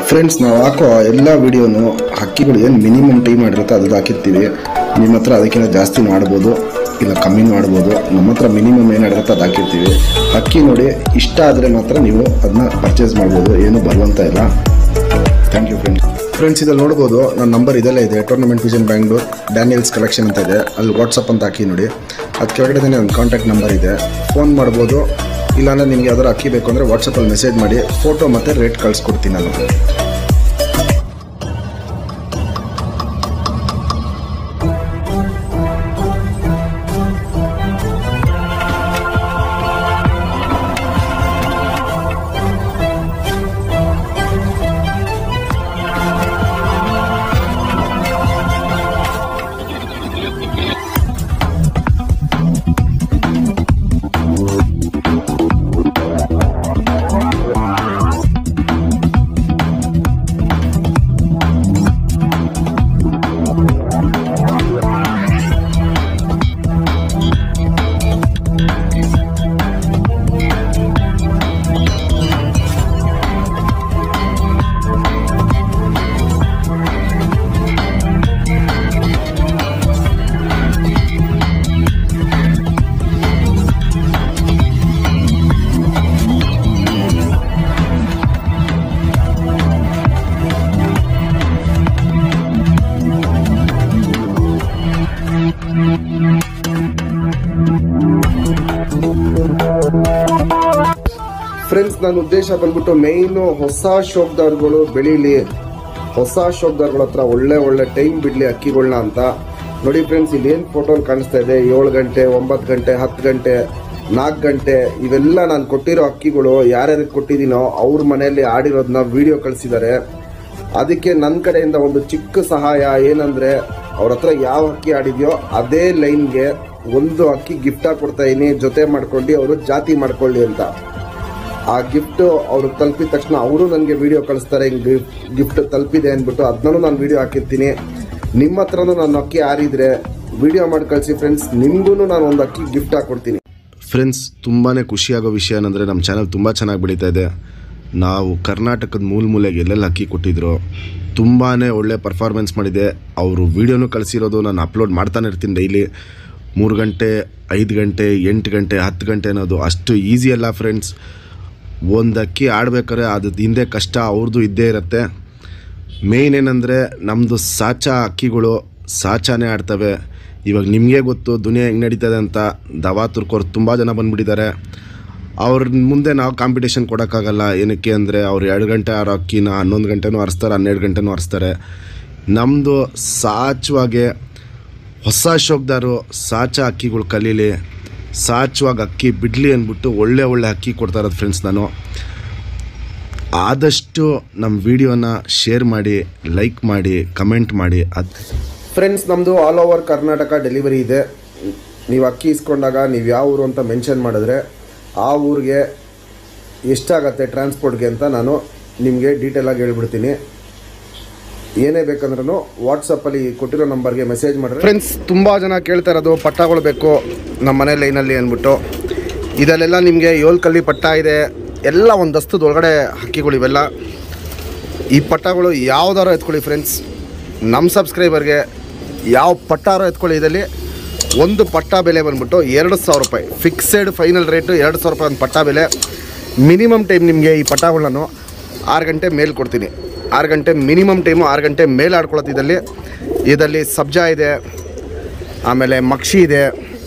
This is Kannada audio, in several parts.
ಫ್ರೆಂಡ್ಸ್ ನಾವು ಹಾಕೋ ಎಲ್ಲ ವಿಡಿಯೋನು ಹಕ್ಕಿಗಳು ಏನು ಮಿನಿಮಮ್ ಟೈಮ್ ಮಾಡಿರುತ್ತೆ ಅದು ಹಾಕಿರ್ತೀವಿ ನಿಮ್ಮ ಹತ್ರ ಅದಕ್ಕಿಂತ ಜಾಸ್ತಿ ಮಾಡ್ಬೋದು ಇಲ್ಲ ಕಮ್ಮಿ ಮಾಡ್ಬೋದು ನಮ್ಮ ಹತ್ರ ಮಿನಿಮಮ್ ಏನು ಮಾಡಿರುತ್ತೆ ಅದು ಹಾಕಿರ್ತೀವಿ ಹಕ್ಕಿ ನೋಡಿ ಇಷ್ಟ ಆದರೆ ಮಾತ್ರ ನೀವು ಅದನ್ನ ಪರ್ಚೇಸ್ ಮಾಡ್ಬೋದು ಏನು ಬರುವಂತ ಇಲ್ಲ ಥ್ಯಾಂಕ್ ಯು ಫ್ರೆಂಡ್ಸ್ ಫ್ರೆಂಡ್ಸ್ ಇದಲ್ಲಿ ನೋಡ್ಬೋದು ನನ್ನ ನಂಬರ್ ಇದೆಲ್ಲ ಇದೆ tournament vision Bangalore Daniel's collection ಅಂತ ಇದೆ ಅಲ್ಲಿ ವಾಟ್ಸಪ್ ಅಂತ ಹಾಕಿ ನೋಡಿ ಅದು ಕೆಳಗಡೆ ನನ್ನ ಕಾಂಟ್ಯಾಕ್ಟ್ ನಂಬರ್ ಇದೆ ಫೋನ್ ಮಾಡ್ಬೋದು ಇಲ್ಲಾಂದ್ರೆ ನಿಮ್ಗೆ ಯಾವ್ದಾರು ಅಕ್ಕಿ ಬೇಕು ಅಂದರೆ ವಾಟ್ಸಪ್ಪಲ್ಲಿ ಮೆಸೇಜ್ ಮಾಡಿ ಫೋಟೋ ಮತ್ತು ರೇಟ್ ಕಳಿಸ್ಕೊಡ್ತೀನಿ ನಾನು ಫ್ರೆಂಡ್ಸ್ ನನ್ನ ಉದ್ದೇಶ ಬಂದ್ಬಿಟ್ಟು ಮೇಯ್ನು ಹೊಸ ಶೋಕ್ದಾರ್ಗಳು ಬೆಳೀಲಿ ಹೊಸ ಶೋಕ್ದಾರ್ಗಳ ಹತ್ರ ಒಳ್ಳೆ ಒಳ್ಳೆ ಟೈಮ್ ಬಿಡಲಿ ಅಕ್ಕಿಗಳನ್ನ ಅಂತ ನೋಡಿ ಫ್ರೆಂಡ್ಸ್ ಇಲ್ಲಿ ಏನು ಫೋಟೋ ಕಾಣಿಸ್ತಾ ಇದೆ ಏಳು ಗಂಟೆ ಒಂಬತ್ತು ಗಂಟೆ ಹತ್ತು ಗಂಟೆ ನಾಲ್ಕು ಗಂಟೆ ಇವೆಲ್ಲ ನಾನು ಕೊಟ್ಟಿರೋ ಅಕ್ಕಿಗಳು ಯಾರ್ಯಾರಿಗೆ ಕೊಟ್ಟಿದ್ದೀನೋ ಅವ್ರ ಮನೆಯಲ್ಲಿ ಆಡಿರೋದನ್ನ ವಿಡಿಯೋ ಕಳಿಸಿದ್ದಾರೆ ಅದಕ್ಕೆ ನನ್ನ ಕಡೆಯಿಂದ ಒಂದು ಚಿಕ್ಕ ಸಹಾಯ ಏನಂದ್ರೆ ಅವ್ರ ಹತ್ರ ಯಾವ ಅಕ್ಕಿ ಆಡಿದ್ಯೋ ಅದೇ ಲೈನ್ಗೆ ಒಂದು ಅಕ್ಕಿ ಗಿಫ್ಟ್ ಆಗಿ ಕೊಡ್ತಾ ಇದೀನಿ ಜೊತೆ ಮಾಡ್ಕೊಂಡು ಅವರು ಜಾತಿ ಮಾಡ್ಕೊಳ್ಳಿ ಅಂತ ಆ ಗಿಫ್ಟ್ ಅವ್ರಿಗೆ ತಲುಪಿದ ತಕ್ಷಣ ಅವರು ನನಗೆ ವಿಡಿಯೋ ಕಳಿಸ್ತಾರೆ ಹಿಂಗೆ ಗಿಫ್ಟ್ ತಲುಪಿದೆ ಅಂದ್ಬಿಟ್ಟು ಅದನ್ನೂ ನಾನು ವಿಡಿಯೋ ಹಾಕಿರ್ತೀನಿ ನಿಮ್ಮ ಹತ್ರನೂ ನಾನು ಅಕ್ಕಿ ಆರಿದ್ರೆ ವಿಡಿಯೋ ಮಾಡಿ ಕಳಿಸಿ ಫ್ರೆಂಡ್ಸ್ ನಿಮಗೂ ನಾನು ಒಂದು ಅಕ್ಕಿ ಗಿಫ್ಟ್ ಹಾಕ್ಕೊಡ್ತೀನಿ ಫ್ರೆಂಡ್ಸ್ ತುಂಬಾ ಖುಷಿಯಾಗೋ ವಿಷಯ ಏನಂದರೆ ನಮ್ಮ ಚಾನಲ್ ತುಂಬ ಚೆನ್ನಾಗಿ ಬೆಳೀತಾ ಇದೆ ನಾವು ಕರ್ನಾಟಕದ ಮೂಲ ಮೂಲೆಗೆ ಎಲ್ಲೆಲ್ಲಿ ಅಕ್ಕಿ ಕೊಟ್ಟಿದ್ರು ತುಂಬಾ ಒಳ್ಳೆ ಪರ್ಫಾರ್ಮೆನ್ಸ್ ಮಾಡಿದೆ ಅವರು ವೀಡಿಯೋನು ಕಳಿಸಿರೋದು ನಾನು ಅಪ್ಲೋಡ್ ಮಾಡ್ತಾನೆ ಇರ್ತೀನಿ ಡೈಲಿ ಮೂರು ಗಂಟೆ ಐದು ಗಂಟೆ ಎಂಟು ಗಂಟೆ ಹತ್ತು ಗಂಟೆ ಅನ್ನೋದು ಅಷ್ಟು ಈಸಿ ಅಲ್ಲ ಫ್ರೆಂಡ್ಸ್ ಒಂದು ಅಕ್ಕಿ ಆಡ್ಬೇಕಾದ್ರೆ ಅದು ಹಿಂದೆ ಕಷ್ಟ ಅವ್ರದ್ದು ಇದ್ದೇ ಇರುತ್ತೆ ಮೇಯ್ನ್ ಏನಂದರೆ ನಮ್ಮದು ಸಾಚಾ ಅಕ್ಕಿಗಳು ಸಾಚಾನೇ ಆಡ್ತವೆ ಇವಾಗ ನಿಮಗೆ ಗೊತ್ತು ದುನಿಯಾ ಹೆಂಗೆ ನಡೀತದೆ ಅಂತ ದವಾ ತುರ್ಕೋರು ತುಂಬ ಜನ ಬಂದುಬಿಟ್ಟಿದ್ದಾರೆ ಅವ್ರ ಮುಂದೆ ನಾವು ಕಾಂಪಿಟೇಷನ್ ಕೊಡೋಕ್ಕಾಗಲ್ಲ ಏನಕ್ಕೆ ಅಂದರೆ ಅವ್ರು ಎರಡು ಗಂಟೆ ಆರೋ ಅಕ್ಕಿನ ಹನ್ನೊಂದು ಗಂಟೆನೂ ಹರಿಸ್ತಾರೆ ಹನ್ನೆರಡು ಗಂಟೆನೂ ಹರಿಸ್ತಾರೆ ನಮ್ಮದು ಸಾಚವಾಗೆ ಹೊಸ ಶೋಕ್ದಾರು ಸಾಚ ಅಕ್ಕಿಗಳು ಕಲೀಲಿ ಸಾಚವಾಗಿ ಅಕ್ಕಿ ಬಿಡಲಿ ಅಂದ್ಬಿಟ್ಟು ಒಳ್ಳೆ ಒಳ್ಳೆ ಅಕ್ಕಿ ಕೊಡ್ತಾ ಇರೋದು ಫ್ರೆಂಡ್ಸ್ ನಾನು ಆದಷ್ಟು ನಮ್ಮ ವಿಡಿಯೋನ ಶೇರ್ ಮಾಡಿ ಲೈಕ್ ಮಾಡಿ ಕಮೆಂಟ್ ಮಾಡಿ ಅದು ಫ್ರೆಂಡ್ಸ್ ನಮ್ಮದು ಆಲ್ ಓವರ್ ಕರ್ನಾಟಕ ಡೆಲಿವರಿ ಇದೆ ನೀವು ಅಕ್ಕಿ ಇಸ್ಕೊಂಡಾಗ ನೀವು ಯಾವ ಊರು ಅಂತ ಮೆನ್ಷನ್ ಮಾಡಿದ್ರೆ ಆ ಊರಿಗೆ ಎಷ್ಟಾಗತ್ತೆ ಟ್ರಾನ್ಸ್ಪೋರ್ಟ್ಗೆ ಅಂತ ನಾನು ನಿಮಗೆ ಡೀಟೇಲಾಗಿ ಹೇಳ್ಬಿಡ್ತೀನಿ ಏನೇ ಬೇಕಂದ್ರೂ ವಾಟ್ಸಪ್ಪಲ್ಲಿ ಕೊಟ್ಟಿರೋ ನಂಬರ್ಗೆ ಮೆಸೇಜ್ ಮಾಡಿದ್ರೆ ಫ್ರೆಂಡ್ಸ್ ತುಂಬ ಜನ ಕೇಳ್ತಾ ಇರೋದು ಪಟ್ಟಗಳು ಬೇಕು ನಮ್ಮ ಮನೆ ಲೈನಲ್ಲಿ ಅಂದ್ಬಿಟ್ಟು ಇದಲ್ಲೆಲ್ಲ ನಿಮಗೆ ಏಳು ಕಲ್ಲಿ ಪಟ್ಟ ಇದೆ ಎಲ್ಲ ಒಂದು ದಸ್ತದ ಒಳಗಡೆ ಹಕ್ಕಿಗಳು ಇವೆಲ್ಲ ಈ ಪಟ್ಟಗಳು ಯಾವ್ದಾರು ಎತ್ಕೊಳ್ಳಿ ಫ್ರೆಂಡ್ಸ್ ನಮ್ಮ ಸಬ್ಸ್ಕ್ರೈಬರ್ಗೆ ಯಾವ ಪಟ್ಟಾರೋ ಎತ್ಕೊಳ್ಳಿ ಇದರಲ್ಲಿ ಒಂದು ಪಟ್ಟ ಬೆಲೆ ಬಂದ್ಬಿಟ್ಟು ಎರಡು ಸಾವಿರ ರೂಪಾಯಿ ಫಿಕ್ಸೆಡ್ ಫೈನಲ್ ರೇಟು ಎರಡು ಸಾವಿರ ರೂಪಾಯಿ ಒಂದು ಪಟ್ಟ ಬೆಲೆ ಮಿನಿಮಮ್ ಟೈಮ್ ನಿಮಗೆ ಈ ಪಟ್ಟಗಳನ್ನು ಆರು ಗಂಟೆ ಮೇಲೆ ಕೊಡ್ತೀನಿ ಆರು ಗಂಟೆ ಮಿನಿಮಮ್ ಟೈಮು ಆರು ಗಂಟೆ ಮೇಲೆ ಆಡ್ಕೊಳತ್ತೆ ಇದರಲ್ಲಿ ಇದರಲ್ಲಿ ಸಬ್ಜಾ ಇದೆ ಆಮೇಲೆ ಮಕ್ಷಿ ಇದೆ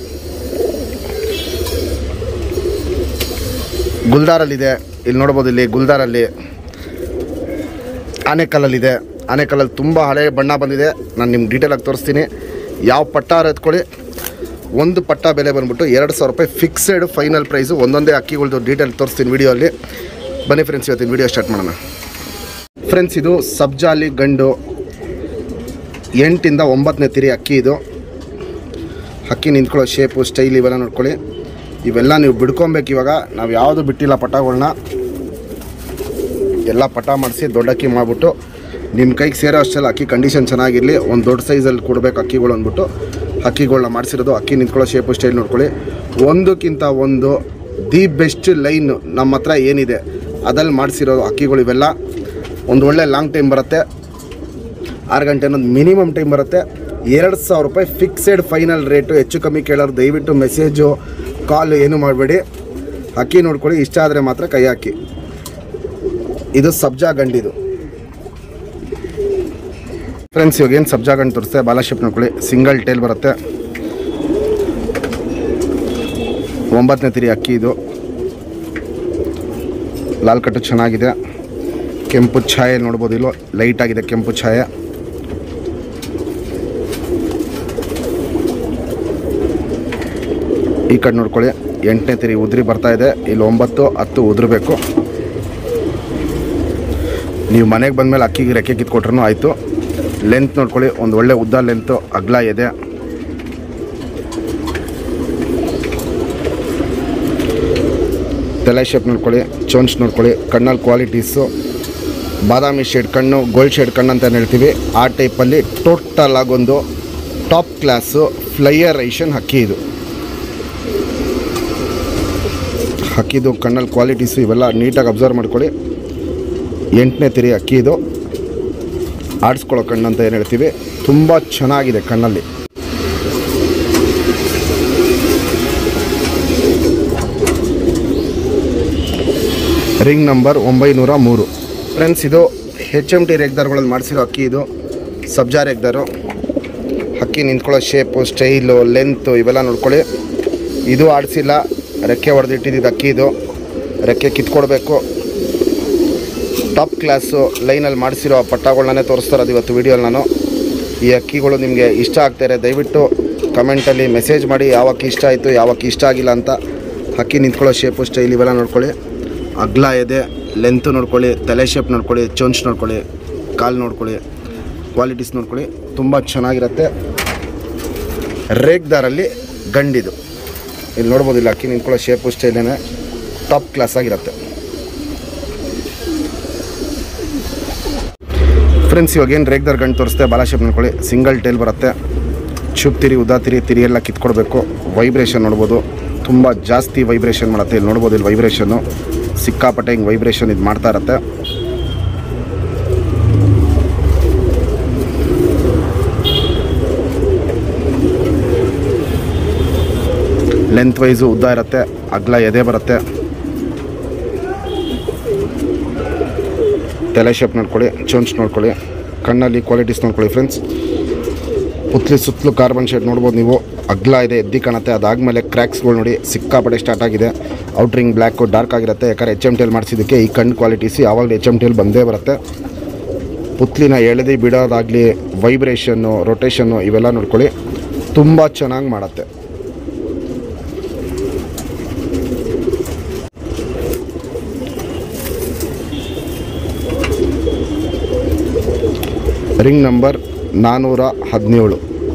ಗುಲ್ದಾರಲ್ಲಿದೆ ಇಲ್ಲಿ ನೋಡ್ಬೋದು ಇಲ್ಲಿ ಗುಲ್ದಾರಲ್ಲಿ ಆನೆಕಲ್ಲಲ್ಲಿದೆ ಆನೆಕಲ್ಲಲ್ಲಿ ತುಂಬ ಹಳೆ ಬಣ್ಣ ಬಂದಿದೆ ನಾನು ನಿಮ್ಗೆ ಡೀಟೇಲಾಗಿ ತೋರಿಸ್ತೀನಿ ಯಾವ ಪಟ್ಟಾರ ಎತ್ಕೊಳ್ಳಿ ಒಂದು ಪಟ್ಟ ಬೆಲೆ ಬಂದ್ಬಿಟ್ಟು ಎರಡು ಸಾವಿರ ರೂಪಾಯಿ ಫಿಕ್ಸೆಡ್ ಫೈನಲ್ ಪ್ರೈಸು ಒಂದೊಂದೇ ಅಕ್ಕಿಗಳ್ದು ಡೀಟೇಲ್ ತೋರಿಸ್ತೀನಿ ವಿಡಿಯೋ ಅಲ್ಲಿ ಬನ್ನಿ ಫ್ರೆಂಡ್ಸ್ ಇವತ್ತಿನ ವಿಡಿಯೋ ಸ್ಟಾರ್ಟ್ ಮಾಡೋಣ ಫ್ರೆಂಡ್ಸ್ ಇದು ಸಬ್ಜಾಲಿ ಗಂಡು ಎಂಟಿಂದ ಒಂಬತ್ತನೇ ತಿರಿ ಅಕ್ಕಿ ಇದು ಅಕ್ಕಿ ನಿಂತ್ಕೊಳ್ಳೋ ಶೇಪು ಸ್ಟೈಲ್ ಇವೆಲ್ಲ ನೋಡ್ಕೊಳ್ಳಿ ಇವೆಲ್ಲ ನೀವು ಬಿಡ್ಕೊಬೇಕು ಇವಾಗ ನಾವು ಯಾವುದು ಬಿಟ್ಟಿಲ್ಲ ಪಟಗಳನ್ನ ಎಲ್ಲ ಪಟ ಮಾಡಿಸಿ ದೊಡ್ಡ ಅಕ್ಕಿ ಮಾಡಿಬಿಟ್ಟು ನಿಮ್ಮ ಕೈಗೆ ಸೇರೋ ಅಷ್ಟೆಲ್ಲ ಅಕ್ಕಿ ಕಂಡೀಷನ್ ಚೆನ್ನಾಗಿರಲಿ ಒಂದು ದೊಡ್ಡ ಸೈಜಲ್ಲಿ ಕೊಡಬೇಕು ಅಕ್ಕಿಗಳು ಅಂದ್ಬಿಟ್ಟು ಅಕ್ಕಿಗಳನ್ನ ಮಾಡಿಸಿರೋದು ಅಕ್ಕಿ ನಿಂತ್ಕೊಳ್ಳೋ ಶೇಪು ಸ್ಟೈಲ್ ನೋಡ್ಕೊಳ್ಳಿ ಒಂದಕ್ಕಿಂತ ಒಂದು ದಿ ಬೆಸ್ಟ್ ಲೈನ್ ನಮ್ಮ ಹತ್ರ ಏನಿದೆ ಅದಲ್ಲಿ ಮಾಡಿಸಿರೋದು ಅಕ್ಕಿಗಳು ಇವೆಲ್ಲ ಒಂದು ಒಳ್ಳೆ ಲಾಂಗ್ ಟೈಮ್ ಬರುತ್ತೆ ಆರು ಗಂಟೆ ಅನ್ನೋದು ಮಿನಿಮಮ್ ಟೈಮ್ ಬರುತ್ತೆ ಎರಡು ಸಾವಿರ ರೂಪಾಯಿ ಫಿಕ್ಸೆಡ್ ಫೈನಲ್ ರೇಟು ಹೆಚ್ಚು ಕಮ್ಮಿ ಕೇಳೋರು ದಯವಿಟ್ಟು ಮೆಸೇಜು ಕಾಲ್ ಏನು ಮಾಡಬೇಡಿ ಅಕ್ಕಿ ನೋಡ್ಕೊಳ್ಳಿ ಇಷ್ಟ ಆದರೆ ಮಾತ್ರ ಕೈ ಹಾಕಿ ಇದು ಸಬ್ಜಾ ಗಂಡಿದು ಫ್ರೆಂಡ್ಸ್ ಇವಾಗ ಏನು ಸಬ್ಜಾ ಗಂಡು ತೋರಿಸ್ತೆ ಬಾಲಾಶಿಪ್ ನೋಡ್ಕೊಳ್ಳಿ ಸಿಂಗಲ್ ಟೇಲ್ ಬರುತ್ತೆ ಒಂಬತ್ತನೇ ತಿರಿ ಅಕ್ಕಿ ಇದು ಲಾಲ್ ಕಟ್ಟು ಚೆನ್ನಾಗಿದೆ ಕೆಂಪು ಛಾಯೆ ನೋಡ್ಬೋದು ಇಲ್ಲೋ ಲೈಟ್ ಆಗಿದೆ ಕೆಂಪು ಛಾಯೆ ಈ ಕಡೆ ನೋಡ್ಕೊಳ್ಳಿ ಎಂಟನೇ ತಿರಿ ಉದ್ರಿ ಬರ್ತಾ ಇದೆ ಇಲ್ಲಿ ಒಂಬತ್ತು ಹತ್ತು ಉದುರಬೇಕು ನೀವು ಮನೆಗೆ ಬಂದಮೇಲೆ ಅಕ್ಕಿಗೆ ರೆಕ್ಕೆ ಕಿತ್ಕೊಟ್ರೂ ಆಯಿತು ಲೆಂತ್ ನೋಡ್ಕೊಳ್ಳಿ ಒಂದು ಒಳ್ಳೆ ಉದ್ದ ಲೆಂತು ಅಗ್ಲ ಇದೆ ತಲೆ ಶೇಪ್ ನೋಡ್ಕೊಳ್ಳಿ ಚೋನ್ಸ್ ನೋಡ್ಕೊಳ್ಳಿ ಕಣ್ಣಲ್ಲಿ ಕ್ವಾಲಿಟೀಸು ಬಾದಾಮಿ ಶೇಡ್ ಕಣ್ಣು ಗೋಲ್ಡ್ ಶೇಡ್ ಕಣ್ಣು ಅಂತ ಹೇಳ್ತೀವಿ ಆ ಟೈಪಲ್ಲಿ ಟೋಟಲ್ ಆಗೊಂದು ಟಾಪ್ ಕ್ಲಾಸು ಫ್ಲೈಯರ್ ಐಷನ್ ಹಕ್ಕಿ ಇದು ಹಕ್ಕಿದು ಕಣ್ಣಲ್ಲಿ ಕ್ವಾಲಿಟೀಸು ಇವೆಲ್ಲ ನೀಟಾಗಿ ಅಬ್ಸರ್ವ್ ಮಾಡ್ಕೊಳ್ಳಿ ಎಂಟನೇ ತಿರಿ ಅಕ್ಕಿ ಇದು ಆಡಿಸ್ಕೊಳ್ಳೋ ಕಣ್ಣು ಅಂತ ಏನು ಹೇಳ್ತೀವಿ ತುಂಬ ಚೆನ್ನಾಗಿದೆ ಕಣ್ಣಲ್ಲಿ ರಿಂಗ್ ನಂಬರ್ ಒಂಬೈನೂರ ಮೂರು ಫ್ರೆಂಡ್ಸ್ ಇದು ಹೆಚ್ ಎಮ್ ಟಿ ರೇಗ್ದಾರ್ಗಳಲ್ಲಿ ಮಾಡಿಸಿರೋ ಅಕ್ಕಿ ಇದು ಸಬ್ಜಾ ರೇಗ್ದಾರು ಅಕ್ಕಿ ನಿಂತ್ಕೊಳ್ಳೋ ಶೇಪು ಸ್ಟೈಲು ಲೆಂತು ಇವೆಲ್ಲ ನೋಡ್ಕೊಳ್ಳಿ ಇದು ಆಡಿಸಿಲ್ಲ ರೆಕ್ಕೆ ಹೊಡೆದಿಟ್ಟಿದ್ದು ಅಕ್ಕಿ ಇದು ರೆಕ್ಕೆ ಕಿತ್ಕೊಡ್ಬೇಕು ಟಾಪ್ ಕ್ಲಾಸು ಲೈನಲ್ಲಿ ಮಾಡಿಸಿರೋ ಪಟ್ಟಗಳನ್ನೇ ತೋರಿಸ್ತಾ ಇರೋದು ಇವತ್ತು ವೀಡಿಯೋಲಿ ನಾನು ಈ ಅಕ್ಕಿಗಳು ನಿಮಗೆ ಇಷ್ಟ ಆಗ್ತಾರೆ ದಯವಿಟ್ಟು ಕಮೆಂಟಲ್ಲಿ ಮೆಸೇಜ್ ಮಾಡಿ ಯಾವ ಅಕ್ಕಿ ಇಷ್ಟ ಆಯಿತು ಯಾವ ಅಕ್ಕಿ ಇಷ್ಟ ಆಗಿಲ್ಲ ಅಂತ ಅಕ್ಕಿ ನಿಂತ್ಕೊಳ್ಳೋ ಶೇಪು ಸ್ಟೈಲ್ ಇವೆಲ್ಲ ನೋಡ್ಕೊಳ್ಳಿ ಅಗ್ಲ ಇದೆ ಲೆಂತು ನೋಡ್ಕೊಳ್ಳಿ ತಲೆ ಶೇಪ್ ನೋಡ್ಕೊಳ್ಳಿ ಚೊಂಚ್ ನೋಡ್ಕೊಳ್ಳಿ ಕಾಲು ನೋಡ್ಕೊಳ್ಳಿ ಕ್ವಾಲಿಟೀಸ್ ನೋಡ್ಕೊಳ್ಳಿ ತುಂಬ ಚೆನ್ನಾಗಿರುತ್ತೆ ರೇಗ್ದಾರಲ್ಲಿ ಗಂಡಿದು ಇಲ್ಲಿ ನೋಡ್ಬೋದು ಇಲ್ಲಿ ಅಕ್ಕಿ ನಿಂತ್ಕೊಳ್ಳೋ ಶೇಪು ಸ್ಟೈಲೇನೆ ಟಾಪ್ ಕ್ಲಾಸ್ ಆಗಿರುತ್ತೆ ಫ್ರೆಂಡ್ಸ್ ಇವಾಗ ಏನು ರೇಗ್ದಾರ್ ಗಂಟು ತೋರಿಸ್ತೆ ಬಾಲಾಶೇಪ್ ನೋಡ್ಕೊಳ್ಳಿ ಸಿಂಗಲ್ ಟೇಲ್ ಬರುತ್ತೆ ಚುಪ್ ತಿರಿ ಉದಾ ತಿರಿ ತಿರಿ ಎಲ್ಲ ಕಿತ್ಕೊಡ್ಬೇಕು ವೈಬ್ರೇಷನ್ ನೋಡ್ಬೋದು ತುಂಬ ಜಾಸ್ತಿ ವೈಬ್ರೇಷನ್ ಮಾಡುತ್ತೆ ಇಲ್ಲಿ ನೋಡ್ಬೋದು ಇಲ್ಲಿ ವೈಬ್ರೇಷನ್ನು ಸಿಕ್ಕಾಪಟ್ಟೆ ಹಿಂಗೆ ವೈಬ್ರೇಷನ್ ಇದು ಮಾಡ್ತಾ ಇರತ್ತೆ ಲೆಂತ್ ವೈಸು ಉದ್ದ ಇರುತ್ತೆ ಅಗ್ಲ ಎದೆ ಬರುತ್ತೆ ತಲೆ ಶೇಪ್ ನೋಡ್ಕೊಳ್ಳಿ ಚೊಂಚ್ ನೋಡ್ಕೊಳ್ಳಿ ಕಣ್ಣಲ್ಲಿ ಕ್ವಾಲಿಟೀಸ್ ನೋಡ್ಕೊಳ್ಳಿ ಫ್ರೆಂಡ್ಸ್ ಪುತ್ಲಿ ಸುತ್ತಲೂ ಕಾರ್ಬನ್ ಶೇಡ್ ನೋಡ್ಬೋದು ನೀವು ಅಗ್ಲ ಇದೆ ಎದ್ದಿ ಕಾಣುತ್ತೆ ಅದಾದಮೇಲೆ ಕ್ರ್ಯಾಕ್ಸ್ಗಳು ನೋಡಿ ಸಿಕ್ಕಾಪಟ್ಟೆ ಸ್ಟಾರ್ಟ್ ಆಗಿದೆ ಔಟ್ರಿಂಗ್ ಬ್ಲ್ಯಾಕು ಡಾರ್ಕ್ ಆಗಿರುತ್ತೆ ಯಾಕಂದ್ರೆ ಎಚ್ ಎಮ್ ಟಿ ಎಲ್ ಮಾಡಿಸಿದ್ದಕ್ಕೆ ಈ ಕಣ್ಣು ಕ್ವಾಲಿಟೀಸ್ ಯಾವಾಗಲೂ ಎಚ್ ಎಮ್ ಟಿ ಎಲ್ ಬಂದೇ ಬರುತ್ತೆ ಪುತ್ಲಿನ ಎಳೆದು ಬಿಡೋದಾಗಲಿ ವೈಬ್ರೇಷನ್ನು ರೊಟೇಷನ್ನು ಇವೆಲ್ಲ ನೋಡ್ಕೊಳ್ಳಿ ತುಂಬ ಚೆನ್ನಾಗಿ ಮಾಡುತ್ತೆ ರಿಂಗ್ ನಂಬರ್ ನಾನ್ನೂರ ಹದಿನೇಳು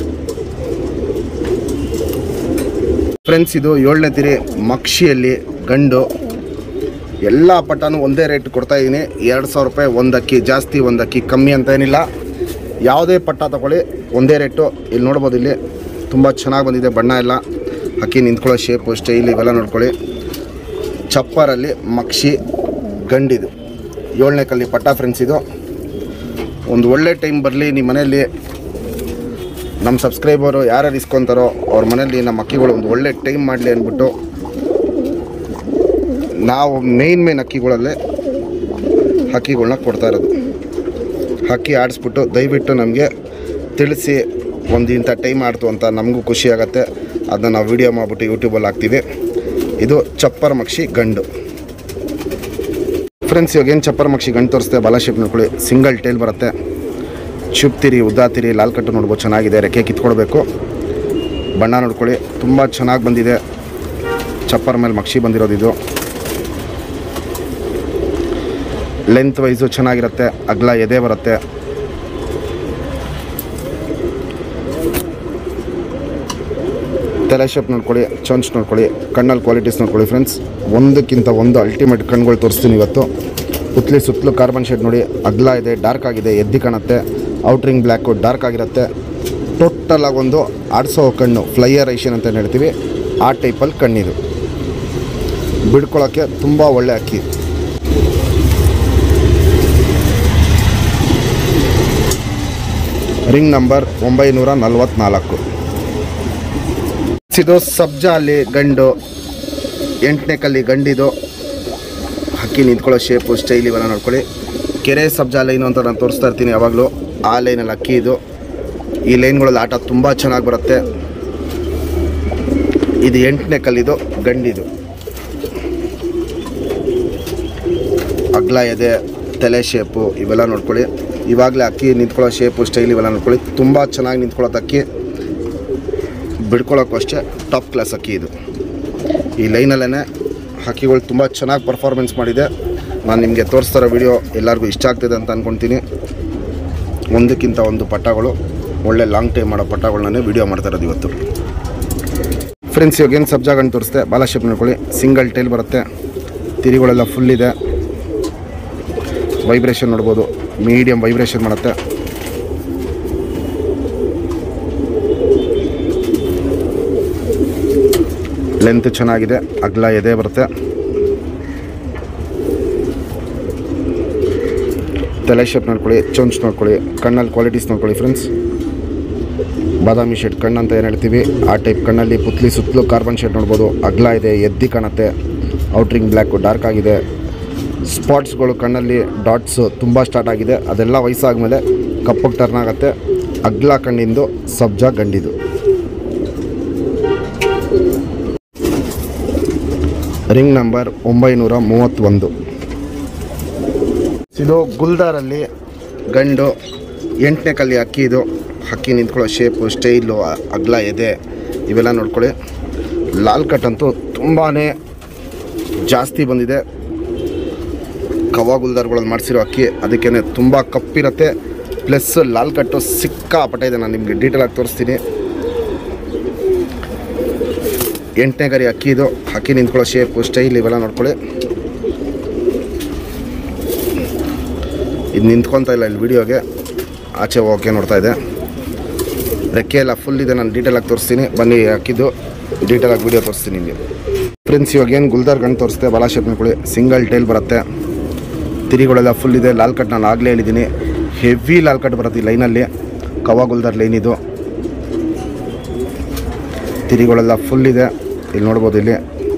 ಫ್ರೆಂಡ್ಸ್ ಇದು ಏಳನೇ ತಿರಿ ಮಕ್ಷಿಯಲ್ಲಿ ಗಂಡು ಎಲ್ಲ ಪಟ್ಟನು ಒಂದೇ ರೇಟ್ ಕೊಡ್ತಾ ಇದ್ದೀನಿ ಎರಡು ಸಾವಿರ ರೂಪಾಯಿ ಒಂದು ಅಕ್ಕಿ ಜಾಸ್ತಿ ಒಂದು ಅಕ್ಕಿ ಕಮ್ಮಿ ಅಂತ ಏನಿಲ್ಲ ಯಾವುದೇ ಪಟ್ಟ ತಗೊಳ್ಳಿ ಒಂದೇ ರೇಟು ಇಲ್ಲಿ ನೋಡ್ಬೋದು ಇಲ್ಲಿ ತುಂಬ ಚೆನ್ನಾಗಿ ಬಂದಿದೆ ಬಣ್ಣ ಎಲ್ಲ ಅಕ್ಕಿ ನಿಂತ್ಕೊಳ್ಳೋ ಶೇಪು ಸ್ಟೈಲ್ ಇವೆಲ್ಲ ನೋಡ್ಕೊಳ್ಳಿ ಚಪ್ಪರಲ್ಲಿ ಮಕ್ಷಿ ಗಂಡಿದು ಏಳನೇ ಕಲ್ಲಿ ಪಟ್ಟ ಫ್ರೆಂಡ್ಸ್ ಇದು ಒಂದು ಒಳ್ಳೆ ಟೈಮ್ ಬರಲಿ ನಿಮ್ಮ ಮನೆಯಲ್ಲಿ ನಮ್ಮ ಸಬ್ಸ್ಕ್ರೈಬರು ಯಾರ್ಯಾರು ಇಸ್ಕೊತಾರೋ ಅವ್ರ ಮನೇಲಿ ನಮ್ಮ ಅಕ್ಕಿಗಳು ಒಂದು ಒಳ್ಳೆ ಟೈಮ್ ಮಾಡಲಿ ಅಂದ್ಬಿಟ್ಟು ನಾವು ಮೇಯ್ನ್ ಮೇನ್ ಅಕ್ಕಿಗಳಲ್ಲೇ ಹಕ್ಕಿಗಳ್ನ ಕೊಡ್ತಾ ಇರೋದು ಹಕ್ಕಿ ಆಡಿಸ್ಬಿಟ್ಟು ದಯವಿಟ್ಟು ನಮಗೆ ತಿಳಿಸಿ ಒಂದು ಇಂಥ ಟೈಮ್ ಆಡ್ತು ಅಂತ ನಮಗೂ ಖುಷಿ ಆಗುತ್ತೆ ಅದನ್ನ ನಾವು ವೀಡಿಯೋ ಮಾಡಿಬಿಟ್ಟು ಯೂಟ್ಯೂಬಲ್ಲಿ ಹಾಕ್ತೀವಿ ಇದು ಚಪ್ಪರ್ ಮಕ್ಷಿ ಗಂಡು ಫ್ರೆಂಡ್ಸ್ ಇವಾಗ ಏನು ಚಪ್ಪರ್ ಮಕ್ಷಿ ಗಂಡು ತೋರಿಸ್ತೆ ಬಾಲಾಶೇಪ್ ನೋಡ್ಕೊಳ್ಳಿ ಸಿಂಗಲ್ ಟೇಲ್ ಬರುತ್ತೆ ಚುಪ್ತಿರಿ ಉದ್ದಾತಿರಿ ಲಾಲ್ ಕಟ್ಟು ನೋಡ್ಬೋದು ಚೆನ್ನಾಗಿದೆ ರೆಕ್ಕೆ ಕಿತ್ಕೊಡ್ಬೇಕು ಬಣ್ಣ ನೋಡ್ಕೊಳ್ಳಿ ತುಂಬ ಚೆನ್ನಾಗಿ ಬಂದಿದೆ ಚಪ್ಪರ್ ಮೇಲೆ ಮಕ್ಷಿ ಬಂದಿರೋದು ಇದು ಲೆಂತ್ ವೈಸು ಚೆನ್ನಾಗಿರುತ್ತೆ ಅಗ್ಲ ಎದೆ ಬರುತ್ತೆ ತಲೆ ಶೇಪ್ ನೋಡ್ಕೊಳ್ಳಿ ಚೊಂಚ್ ನೋಡ್ಕೊಳ್ಳಿ ಕಣ್ಣಲ್ಲಿ ಕ್ವಾಲಿಟೀಸ್ ನೋಡ್ಕೊಳ್ಳಿ ಫ್ರೆಂಡ್ಸ್ ಒಂದಕ್ಕಿಂತ ಒಂದು ಅಲ್ಟಿಮೇಟ್ ಕಣ್ಗಳು ತೋರಿಸ್ತೀನಿ ಇವತ್ತು ಪುತ್ಲಿ ಸುತ್ತಲೂ ಕಾರ್ಬನ್ ಶೇಡ್ ನೋಡಿ ಅಗ್ಲ ಇದೆ ಡಾರ್ಕ್ ಆಗಿದೆ ಎದ್ದಿ ಕಾಣುತ್ತೆ ಔಟ್ರಿಂಗ್ ಬ್ಲ್ಯಾಕು ಡಾರ್ಕ್ ಆಗಿರುತ್ತೆ ಟೋಟಲ್ ಆಗೊಂದು ಆಡಿಸೋ ಕಣ್ಣು ಫ್ಲೈಯರ್ ಐಷನ್ ಅಂತ ಏನ್ ಹೇಳ್ತೀವಿ ಆ ಟೈಪಲ್ಲಿ ಕಣ್ಣಿದು ಬಿಡ್ಕೊಳ್ಳೋಕ್ಕೆ ತುಂಬ ಒಳ್ಳೆ ಅಕ್ಕಿ ರಿಂಗ್ ನಂಬರ್ ಒಂಬೈನೂರ ನಲವತ್ತ್ನಾಲ್ಕು ಇದು ಸಬ್ಜಾ ಅಲ್ಲಿ ಗಂಡು ಎಂಟನೇ ಕಲ್ಲಿ ಗಂಡಿದು ಹಕ್ಕಿ ನಿಂತ್ಕೊಳ್ಳೋ ಶೇಪು ಸ್ಟೈಲ್ ಇವೆಲ್ಲ ನೋಡ್ಕೊಳ್ಳಿ ಕೆರೆ ಸಬ್ಜಾ ಲೈನು ಅಂತ ನಾನು ತೋರಿಸ್ತಾ ಇರ್ತೀನಿ ಯಾವಾಗಲೂ ಆ ಲೈನಲ್ಲಿ ಅಕ್ಕಿ ಇದು ಈ ಲೈನ್ಗಳಲ್ಲಿ ಆಟ ತುಂಬ ಚೆನ್ನಾಗಿ ಬರುತ್ತೆ ಇದು ಎಂಟನೇ ಕಲ್ಲಿದು ಗಂಡಿದು ಅಗ್ಲ ಎದೆ ತಲೆ ಶೇಪು ಇವೆಲ್ಲ ನೋಡ್ಕೊಳ್ಳಿ ಇವಾಗಲೇ ಅಕ್ಕಿ ನಿಂತ್ಕೊಳ್ಳೋ ಶೇಪು ಸ್ಟೈಲ್ ಇವೆಲ್ಲ ನೋಡ್ಕೊಳ್ಳಿ ತುಂಬ ಚೆನ್ನಾಗಿ ನಿಂತ್ಕೊಳ್ಳೋದು ಅಕ್ಕಿ ಬಿಡ್ಕೊಳ್ಳೋಕ್ಕೂ ಅಷ್ಟೇ ಟಾಪ್ ಕ್ಲಾಸ್ ಅಕ್ಕಿ ಇದು ಈ ಲೈನಲ್ಲೇ ಹಕ್ಕಿಗಳು ತುಂಬ ಚೆನ್ನಾಗಿ ಪರ್ಫಾರ್ಮೆನ್ಸ್ ಮಾಡಿದೆ ನಾನು ನಿಮಗೆ ತೋರಿಸ್ತಾರೋ ವಿಡಿಯೋ ಎಲ್ಲರಿಗೂ ಇಷ್ಟ ಆಗ್ತಿದೆ ಅಂತ ಅಂದ್ಕೊಳ್ತೀನಿ ಒಂದಕ್ಕಿಂತ ಒಂದು ಪಟ್ಟಗಳು ಒಳ್ಳೆ ಲಾಂಗ್ ಟೈಮ್ ಮಾಡೋ ಪಟ್ಟಗಳನ್ನೇ ವಿಡಿಯೋ ಮಾಡ್ತಾ ಇರೋದು ಇವತ್ತು ಫ್ರೆಂಡ್ಸ್ ಇವಾಗ ಏನು ಸಬ್ಜಾಗಂಡು ತೋರಿಸ್ತೆ ಬಾಲ ಶೇಪ್ ನೋಡ್ಕೊಳ್ಳಿ ಸಿಂಗಲ್ ಟೈಲ್ ಬರುತ್ತೆ ತಿರಿಗಳೆಲ್ಲ ಫುಲ್ ಇದೆ ವೈಬ್ರೇಷನ್ ನೋಡ್ಬೋದು ಮೀಡಿಯಮ್ ವೈಬ್ರೇಷನ್ ಮಾಡುತ್ತೆ ಲೆಂತ್ ಚೆನ್ನಾಗಿದೆ ಅಗ್ಲ ಎದೆ ಬರುತ್ತೆ ತಲೆ ಶೇಪ್ ನೋಡ್ಕೊಳ್ಳಿ ಚೊಂಚ್ ನೋಡ್ಕೊಳ್ಳಿ ಕಣ್ಣಲ್ಲಿ ಕ್ವಾಲಿಟೀಸ್ ನೋಡ್ಕೊಳ್ಳಿ ಫ್ರೆಂಡ್ಸ್ ಬಾದಾಮಿ ಶೇಡ್ ಕಣ್ಣು ಅಂತ ಏನು ಹೇಳ್ತೀವಿ ಆ ಟೈಪ್ ಕಣ್ಣಲ್ಲಿ ಪುತ್ಲಿ ಸುತ್ತಲೂ ಕಾರ್ಬನ್ ಶೇಡ್ ನೋಡ್ಬೋದು ಅಗ್ಲ ಇದೆ ಎದ್ದಿ ಕಾಣುತ್ತೆ ಔಟ್ರಿಂಗ್ ಬ್ಲ್ಯಾಕು ಡಾರ್ಕ್ ಆಗಿದೆ ಸ್ಪಾಟ್ಸ್ಗಳು ಕಣ್ಣಲ್ಲಿ ಡಾಟ್ಸು ತುಂಬ ಸ್ಟಾರ್ಟ್ ಆಗಿದೆ ಅದೆಲ್ಲ ವಯಸ್ಸಾದ್ಮೇಲೆ ಕಪ್ಪಗೆ ಟರ್ನ್ ಆಗುತ್ತೆ ಅಗ್ಲ ಕಣ್ಣಿಂದು ಸಬ್ಜಾ ಗಂಡಿದು ರಿಂಗ್ ನಂಬರ್ ಒಂಬೈನೂರ ಮೂವತ್ತೊಂದು ಇದು ಗುಲ್ದಾರಲ್ಲಿ ಗಂಡು ಎಂಟನೇ ಕಲ್ಲಿ ಅಕ್ಕಿ ಇದು ಹಕ್ಕಿ ನಿಂತ್ಕೊಳ್ಳೋ ಶೇಪು ಸ್ಟೈಲು ಅಗ್ಲ ಎದೆ ಇವೆಲ್ಲ ನೋಡ್ಕೊಳ್ಳಿ ಲಾಲ್ ಕಟ್ ಅಂತೂ ತುಂಬಾ ಜಾಸ್ತಿ ಬಂದಿದೆ ಕವಾ ಗುಲ್ದಾರ್ಗಳಲ್ಲಿ ಮಾಡಿಸಿರೋ ಅಕ್ಕಿ ಅದಕ್ಕೇ ತುಂಬ ಕಪ್ಪಿರುತ್ತೆ ಪ್ಲಸ್ ಲಾಲ್ ಕಟ್ಟು ಸಿಕ್ಕಾಪಟ್ಟೆ ಇದೆ ನಾನು ನಿಮಗೆ ಡೀಟೇಲಾಗಿ ತೋರಿಸ್ತೀನಿ ಎಂಟನೇ ಗರಿ ಅಕ್ಕಿ ಇದು ಅಕ್ಕಿ ನಿಂತ್ಕೊಳ್ಳೋ ಶೇಪು ಸ್ಟೈಲ್ ಇವೆಲ್ಲ ನೋಡ್ಕೊಳ್ಳಿ ಇದು ನಿಂತ್ಕೊತಾ ಇಲ್ಲ ಇಲ್ಲಿ ವಿಡಿಯೋಗೆ ಆಚೆ ಹೋಗೋಕ್ಕೆ ನೋಡ್ತಾ ಇದೆ ರೆಕ್ಕೆ ಎಲ್ಲ ಫುಲ್ ಇದೆ ನಾನು ಡೀಟೇಲಾಗಿ ತೋರಿಸ್ತೀನಿ ಬನ್ನಿ ಹಾಕಿದ್ದು ಡೀಟೇಲಾಗಿ ವಿಡಿಯೋ ತೋರಿಸ್ತೀನಿ ನಿಮಗೆ ಫ್ರೆಂಡ್ಸ್ ಇವಾಗ ಏನು ಗುಲ್ದಾರ್ ಗಂಡು ತೋರಿಸ್ತೆ ಬಾಲ ಶೇಪ್ ನೋಡ್ಕೊಳ್ಳಿ ಸಿಂಗಲ್ ಟೈಲ್ ಬರುತ್ತೆ ತಿರಿಗಳೆಲ್ಲ ಫುಲ್ ಇದೆ ಲಾಲ್ ಕಟ್ ನಾನು ಆಗಲೇ ಹೇಳಿದ್ದೀನಿ ಹೆವಿ ಲಾಲ್ ಕಟ್ ಬರುತ್ತೆ ಈ ಲೈನಲ್ಲಿ ಕವಾ ಗುಲ್ದಾರ್ ಲೈನ್ ಇದು ತಿರಿಗಳೆಲ್ಲ ಫುಲ್ ಇದೆ ಇಲ್ಲಿ ನೋಡ್ಬೋದು ಇಲ್ಲಿ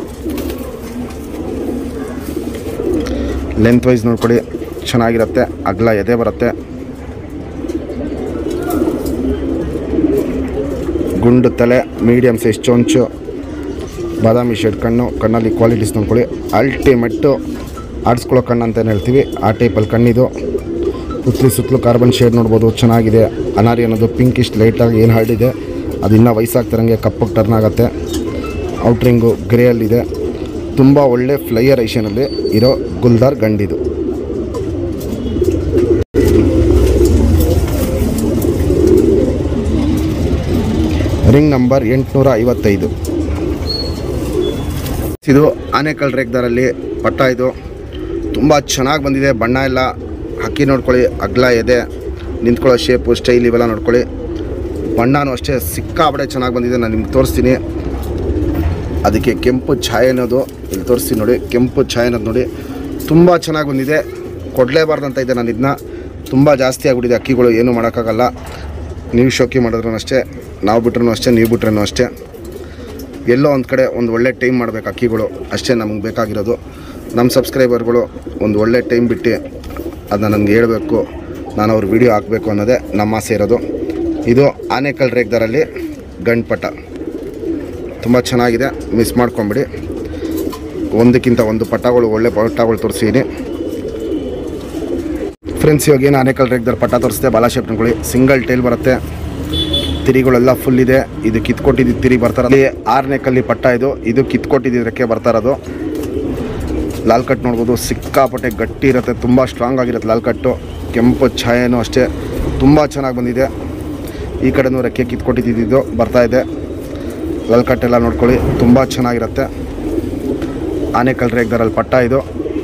ಲೆಂತ್ ವೈಸ್ ನೋಡ್ಕೊಳ್ಳಿ ಚೆನ್ನಾಗಿರುತ್ತೆ ಅಗಲ ಎದೆ ಬರುತ್ತೆ ಗುಂಡು ತಲೆ ಮೀಡಿಯಮ್ ಸೈಜ್ ಚೊಂಚು ಬಾದಾಮಿ ಶೇಡ್ ಕಣ್ಣು ಕಣ್ಣಲ್ಲಿ ಕ್ವಾಲಿಟೀಸ್ ನೋಡ್ಕೊಳ್ಳಿ ಅಲ್ಟಿಮೆಟ್ಟು ಆಡಿಸ್ಕೊಳ್ಳೋ ಕಣ್ಣು ಅಂತ ಹೇಳ್ತೀವಿ ಆ ಟೈಪಲ್ಲಿ ಕಣ್ಣಿದು ಸುತ್ತಲೂ ಸುತ್ತಲೂ ಕಾರ್ಬನ್ ಶೇಡ್ ನೋಡ್ಬೋದು ಚೆನ್ನಾಗಿದೆ ಅನಾರಿ ಅನ್ನೋದು ಪಿಂಕಿಶ್ ಲೈಟಾಗಿ ಏನು ಹರಡಿದೆ ಅದು ಇನ್ನೂ ವಯಸ್ಸಾಗ್ತಿರಂಗೆ ಕಪ್ಪಗೆ ಟರ್ನ್ ಆಗುತ್ತೆ ಔಟ್ರಿಂಗು ಗ್ರೇಯಲ್ಲಿದೆ ತುಂಬ ಒಳ್ಳೆ ಫ್ಲೈಯರ್ ಐಷನಲ್ಲಿ ಇರೋ ಗುಲ್ದಾರ್ ಗಂಡಿದು ರಿಂಗ್ ನಂಬರ್ ಎಂಟುನೂರ ಐವತ್ತೈದು ಇದು ಆನೆಕಲ್ ರೇಗ್ದಾರಲ್ಲಿ ಪಟ್ಟ ಇದು ತುಂಬ ಚೆನ್ನಾಗಿ ಬಂದಿದೆ ಬಣ್ಣ ಎಲ್ಲ ಹಕ್ಕಿ ನೋಡ್ಕೊಳ್ಳಿ ಅಗ್ಲ ಎದೆ ನಿಂತ್ಕೊಳ್ಳೋ ಶೇಪು ಸ್ಟೈಲ್ ಇವೆಲ್ಲ ನೋಡ್ಕೊಳ್ಳಿ ಬಣ್ಣನೂ ಅಷ್ಟೇ ಸಿಕ್ಕಾಪಡೆ ಚೆನ್ನಾಗಿ ಬಂದಿದೆ ನಾನು ನಿಮ್ಗೆ ತೋರಿಸ್ತೀನಿ ಅದಕ್ಕೆ ಕೆಂಪು ಛಾಯೆ ಅನ್ನೋದು ಇಲ್ಲಿ ತೋರಿಸ್ತೀನಿ ನೋಡಿ ಕೆಂಪು ಛಾಯೆ ಅನ್ನೋದು ನೋಡಿ ತುಂಬ ಚೆನ್ನಾಗಿ ಬಂದಿದೆ ಕೊಡಲೇಬಾರ್ದಂತ ಇದೆ ನಾನು ಇದನ್ನ ತುಂಬ ಜಾಸ್ತಿ ಆಗಿಬಿಟ್ಟಿದೆ ಅಕ್ಕಿಗಳು ಏನೂ ಮಾಡೋಕ್ಕಾಗಲ್ಲ ನೀವು ಶೋಕಿ ಮಾಡಿದ್ರೂ ಅಷ್ಟೇ ನಾವು ಬಿಟ್ರೂ ಅಷ್ಟೇ ನೀವು ಬಿಟ್ರೂ ಅಷ್ಟೇ ಎಲ್ಲೋ ಒಂದು ಕಡೆ ಒಂದು ಒಳ್ಳೆ ಟೈಮ್ ಮಾಡಬೇಕು ಅಕ್ಕಿಗಳು ಅಷ್ಟೇ ನಮಗೆ ಬೇಕಾಗಿರೋದು ನಮ್ಮ ಸಬ್ಸ್ಕ್ರೈಬರ್ಗಳು ಒಂದು ಒಳ್ಳೆ ಟೈಮ್ ಬಿಟ್ಟು ಅದನ್ನ ನನಗೆ ಹೇಳಬೇಕು ನಾನು ಅವ್ರ ವಿಡಿಯೋ ಹಾಕಬೇಕು ಅನ್ನೋದೇ ನಮ್ಮ ಆಸೆ ಇರೋದು ಇದು ಆನೆಕಲ್ ರೇಗ್ದಾರಲ್ಲಿ ಗಂಡ್ಪಟ ತುಂಬ ಚೆನ್ನಾಗಿದೆ ಮಿಸ್ ಮಾಡ್ಕೊಂಬಿಡಿ ಒಂದಕ್ಕಿಂತ ಒಂದು ಪಟ್ಟಗಳು ಒಳ್ಳೆ ಪಟ್ಟಗಳು ತೋರಿಸಿದ್ದೀನಿ ಫ್ರೆಂಡ್ಸ್ ಇವಾಗ ಏನು ಆನೆಕಲ್ ರೇಗ್ದಾರ ಪಟ್ಟ ತೋರಿಸ್ತೆ ಬಾಲ ಶೇಪ್ ಅನ್ಕೊಳ್ಳಿ ಸಿಂಗಲ್ ಟೈಲ್ ಬರುತ್ತೆ ತಿರಿಗಳೆಲ್ಲ ಫುಲ್ ಇದೆ ಇದು ಕಿತ್ಕೊಟ್ಟಿದ್ದು ತಿರಿ ಬರ್ತಾರೆ ಆರನೇ ಕಲ್ಲಿ ಪಟ್ಟ ಇದು ಇದು ಕಿತ್ಕೊಟ್ಟಿದ್ದಕ್ಕೆ ಬರ್ತಾ ಇರೋದು ಲಾಲ್ ಕಟ್ ನೋಡ್ಬೋದು ಸಿಕ್ಕಾಪಟ್ಟೆ ಗಟ್ಟಿ ಇರುತ್ತೆ ತುಂಬ ಸ್ಟ್ರಾಂಗ್ ಆಗಿರುತ್ತೆ ಲಾಲ್ ಕಟ್ಟು ಕೆಂಪು ಛಾಯೆನೂ ಅಷ್ಟೇ ತುಂಬ ಚೆನ್ನಾಗಿ ಬಂದಿದೆ ಈ ಕಡೆನೂ ರೆಕ್ಕೆ ಕಿತ್ಕೊಟ್ಟಿದ್ದು ಬರ್ತಾ ಇದೆ ಲಾಲ್ ಕಟ್ ಎಲ್ಲ ನೋಡ್ಕೊಳ್ಳಿ ತುಂಬ ಚೆನ್ನಾಗಿರುತ್ತೆ ಆನೆಕಲ್ ರೇಗ್ದಾರಲ್ಲಿ ಪಟ್ಟ ಇದು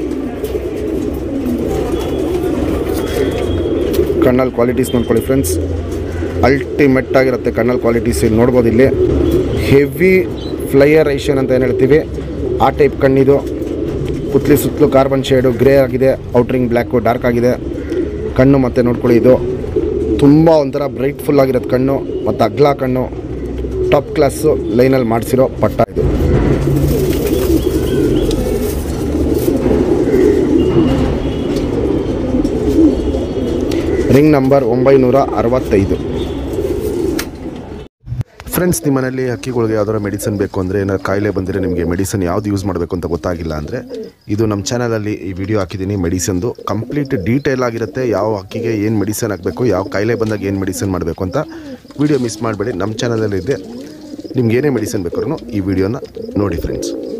ಕಣ್ಣಲ್ಲಿ ಕ್ವಾಲಿಟೀಸ್ ನೋಡ್ಕೊಳ್ಳಿ ಫ್ರೆಂಡ್ಸ್ ಅಲ್ಟಿಮೆಟ್ ಆಗಿರುತ್ತೆ ಕಣ್ಣಲ್ಲಿ ಕ್ವಾಲಿಟೀಸ್ ಇಲ್ಲಿ ನೋಡ್ಬೋದು ಇಲ್ಲಿ ಹೆವಿ ಫ್ಲೈಯರ್ ಐಷನ್ ಅಂತ ಏನು ಹೇಳ್ತೀವಿ ಆ ಟೈಪ್ ಕಣ್ಣಿದು ಪುತ್ಲಿ ಸುತ್ತಲೂ ಕಾರ್ಬನ್ ಶೇಡು ಗ್ರೇ ಆಗಿದೆ ಔಟ್ರಿಂಗ್ ಬ್ಲ್ಯಾಕು ಡಾರ್ಕ್ ಆಗಿದೆ ಕಣ್ಣು ಮತ್ತೆ ನೋಡ್ಕೊಳ್ಳಿ ಇದು ತುಂಬ ಒಂಥರ ಬ್ರೈಟ್ಫುಲ್ ಆಗಿರೋದು ಕಣ್ಣು ಮತ್ತು ಅಗ್ಲ ಕಣ್ಣು ಟಾಪ್ ಕ್ಲಾಸು ಲೈನಲ್ಲಿ ಮಾಡಿಸಿರೋ ಪಟ್ಟ ಇದು ರಿಂಗ್ ನಂಬರ್ ಒಂಬೈನೂರ ಅರವತ್ತೈದು ಫ್ರೆಂಡ್ಸ್ ನಿಮ್ಮ ಮನೇಲಿ ಹಕ್ಕಿಗಳಿಗೆ ಯಾವ್ದಾರ ಮೆಡಿಸನ್ ಬೇಕು ಅಂದರೆ ಏನಾದ್ರು ಕಾಯಿಲೆ ಬಂದರೆ ನಿಮಗೆ ಮೆಡಿಸನ್ ಯಾವ್ದು ಯೂಸ್ ಮಾಡಬೇಕು ಅಂತ ಗೊತ್ತಾಗಿಲ್ಲ ಅಂದರೆ ಇದು ನಮ್ಮ ಚಾನಲಲ್ಲಿ ಈ ವಿಡಿಯೋ ಹಾಕಿದ್ದೀನಿ ಮೆಡಿಸನ್ದು ಕಂಪ್ಲೀಟ್ ಡೀಟೇಲ್ ಆಗಿರುತ್ತೆ ಯಾವ ಹಕ್ಕಿಗೆ ಏನು ಮೆಡಿಸನ್ ಹಾಕಬೇಕು ಯಾವ ಕಾಯಿಲೆ ಬಂದಾಗ ಏನು ಮೆಡಿಸನ್ ಮಾಡಬೇಕು ಅಂತ ವಿಡಿಯೋ ಮಿಸ್ ಮಾಡಬೇಡಿ ನಮ್ಮ ಚಾನಲಲ್ಲಿ ಇದೆ ನಿಮ್ಗೆ ಏನೇ ಮೆಡಿಸನ್ ಬೇಕಾದ್ರೂ ಈ ವಿಡಿಯೋನ ನೋಡಿ ಫ್ರೆಂಡ್ಸ್